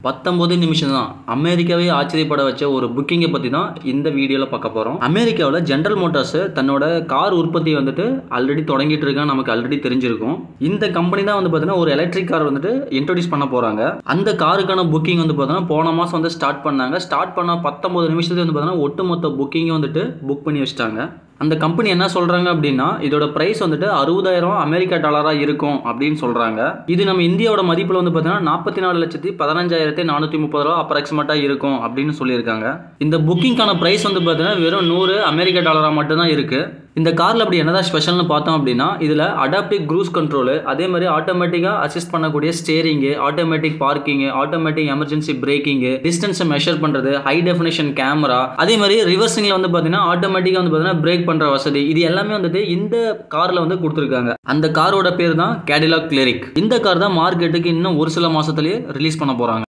பத்தொன்பது நிமிஷம் தான் அமெரிக்காவே ஆச்சரியப்பட வச்ச ஒரு புக்கிங்கை பற்றி தான் இந்த வீடியோவில் பார்க்க போகிறோம் அமெரிக்காவில் ஜென்ரல் மோட்டார்ஸ் தன்னோட கார் உற்பத்தி வந்துட்டு ஆல்ரெடி தொடங்கிட்டு இருக்கான்னு நமக்கு ஆல்ரெடி தெரிஞ்சிருக்கும் இந்த கம்பெனி தான் வந்து பார்த்தீங்கன்னா ஒரு எலக்ட்ரிக் கார் வந்துட்டு இன்ட்ரடியூஸ் பண்ண போகிறாங்க அந்த காருக்கான புக்கிங் வந்து பார்த்தீங்கன்னா போன மாதம் வந்து ஸ்டார்ட் பண்ணாங்க ஸ்டார்ட் பண்ண பத்தொம்பது நிமிஷத்துக்கு வந்து பார்த்தீங்கன்னா ஒட்டுமொத்த புக்கிங்கை வந்துட்டு புக் பண்ணி வச்சிட்டாங்க அந்த கம்பெனி என்ன சொல்கிறாங்க அப்படின்னா இதோட ப்ரைஸ் வந்துட்டு அறுபதாயிரம் அமெரிக்கா டாலராக இருக்கும் அப்படின்னு சொல்கிறாங்க இது நம்ம இந்தியாவோட மதிப்பில் வந்து பார்த்தீங்கன்னா நாற்பத்தி நாலு லட்சத்தி பதினஞ்சாயிரத்தி நானூற்றி முப்பது ரூபா அப்ராக்சிமேட்டாக இருக்கும் அப்படின்னு சொல்லியிருக்காங்க இந்த புக்கிங்கான ப்ரைஸ் வந்து பார்த்தீங்கன்னா வெறும் நூறு அமெரிக்கா டாலராக மட்டும்தான் இருக்குது இந்த காரில் அப்படி என்னதான் ஸ்பெஷல்னு பார்த்தோம் அப்படின்னா இதில் அடாப்டிவ் க்ரூஸ் கண்ட்ரோலு அதே மாதிரி ஆட்டோமேட்டிக்காக அசிஸ்ட் பண்ணக்கூடிய steering automatic parking automatic emergency braking டிஸ்டன்ஸை மெஷர் பண்ணுறது ஹை டெஃபினேஷன் கேமரா அதே மாதிரி ரிவர்சிங்கில் வந்து பார்த்தீங்கன்னா ஆட்டோமேட்டிக்காக வந்து பார்த்தீங்கன்னா பிரேக் பண்ணுற வசதி இது எல்லாமே வந்துட்டு இந்த காரில் வந்து கொடுத்துருக்காங்க அந்த காரோட பேர் தான் கேடிலாக் கிளரிக் இந்த கார் தான் மார்க்கெட்டுக்கு இன்னும் ஒரு சில மாதத்துலேயே ரிலீஸ் பண்ண போகிறாங்க